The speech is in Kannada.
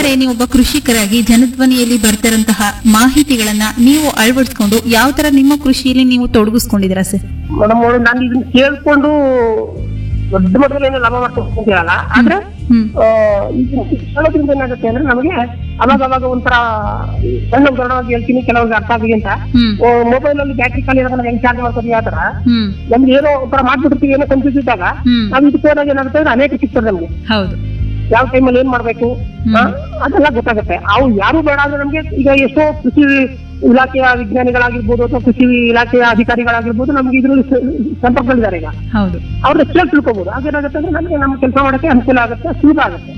ಒಟ್ಟಾರೆ ನೀವು ಒಬ್ಬ ಕೃಷಿಕರಾಗಿ ಜನಧ್ವನಿಯಲ್ಲಿ ಬರ್ತಿರಂತಹ ಮಾಹಿತಿಗಳನ್ನ ನೀವು ಅಳವಡಿಸ್ಕೊಂಡು ಯಾವ ತರ ನಿಮ್ಮ ಕೃಷಿಯಲ್ಲಿ ನೀವು ತೊಡಗಿಸ್ಕೊಂಡಿದ್ದೀರಾ ಸರ್ ಮೇಡಮ್ ಅವ್ರು ನಾನು ಇದನ್ನ ಕೇಳ್ಕೊಂಡು ದೊಡ್ಡ ಮಟ್ಟದಲ್ಲಿ ಏನೋ ಲಾಭ ಮಾಡ್ಕೊಂತೀರಲ್ಲ ಆದ್ರೆ ಹ್ಮ್ ಆ, ಇದು ಕೇಳೋದ್ರಿಂದ ಏನಾಗುತ್ತೆ ಅಂದ್ರೆ ನಮಗೆ ಅವಾಗ ಅವಾಗ ಒಂಥರ ಸಣ್ಣ ಉದಾಹರಣವಾಗಿ ಹೇಳ್ತೀನಿ ಕೆಲವ್ರಿಗೆ ಅರ್ಥ ಆಗಿದೆ ಅಂತ ಹ್ಮ್ ಮೊಬೈಲ್ ಅಲ್ಲಿ ಬ್ಯಾಟ್ರಿ ಖಾಲಿ ಇರೋದನ್ನ ನಾವು ಹೆಂಗ್ ಚಾರ್ಜ್ ಮಾಡ್ತೀವಿ ಆ ತರ ಹ್ಮ್ ನಮ್ಗೆ ಏನೋ ಒಂಥರ ಮಾಡ್ಬಿಟ್ಟಿರ್ತೀವಿ ಏನೋ ಕನ್ಫ್ಯೂಸ್ ಇದ್ದಾಗ ಹ್ಮ್ ನಾವು ಇದಕ್ಕೆ ಹೋದಾಗ ಏನಾಗುತ್ತೆ ಅಂದ್ರೆ ಅನೇಕ ಸಿಗ್ತದೆ ನಮ್ಗೆ ಹೌದು ಯಾವ ಟೈಮಲ್ಲಿ ಏನ್ ಮಾಡ್ಬೇಕು ಆ, ಅದೆಲ್ಲ ಗೊತ್ತಾಗುತ್ತೆ ಅವು ಯಾರು ಬೇಡ ಅಂದ್ರೆ ನಮ್ಗೆ ಈಗ ಎಷ್ಟೋ ಕೃಷಿ ಇಲಾಖೆಯ ವಿಜ್ಞಾನಿಗಳಾಗಿರ್ಬೋದು ಅಥವಾ ಕೃಷಿ ಇಲಾಖೆಯ ಅಧಿಕಾರಿಗಳಾಗಿರ್ಬೋದು ನಮ್ಗೆ ಇದ್ರಲ್ಲಿ ಸ- ಸಂಪರ್ಕದಲ್ಲಿದ್ದಾರೆ ಈಗ ಹೌದು ಅವ್ರನ್ನ ಕೇಳಿ ತಿಳ್ಕೊಬಹುದು ಹಾಗೇನಾಗುತ್ತೆ ಅಂದ್ರೆ ನಮ್ಗೆ ನಮ್ಮ ಕೆಲಸ ಮಾಡಕ್ಕೆ ಅನುಕೂಲ ಆಗುತ್ತೆ ಸುಲಭ ಆಗುತ್ತೆ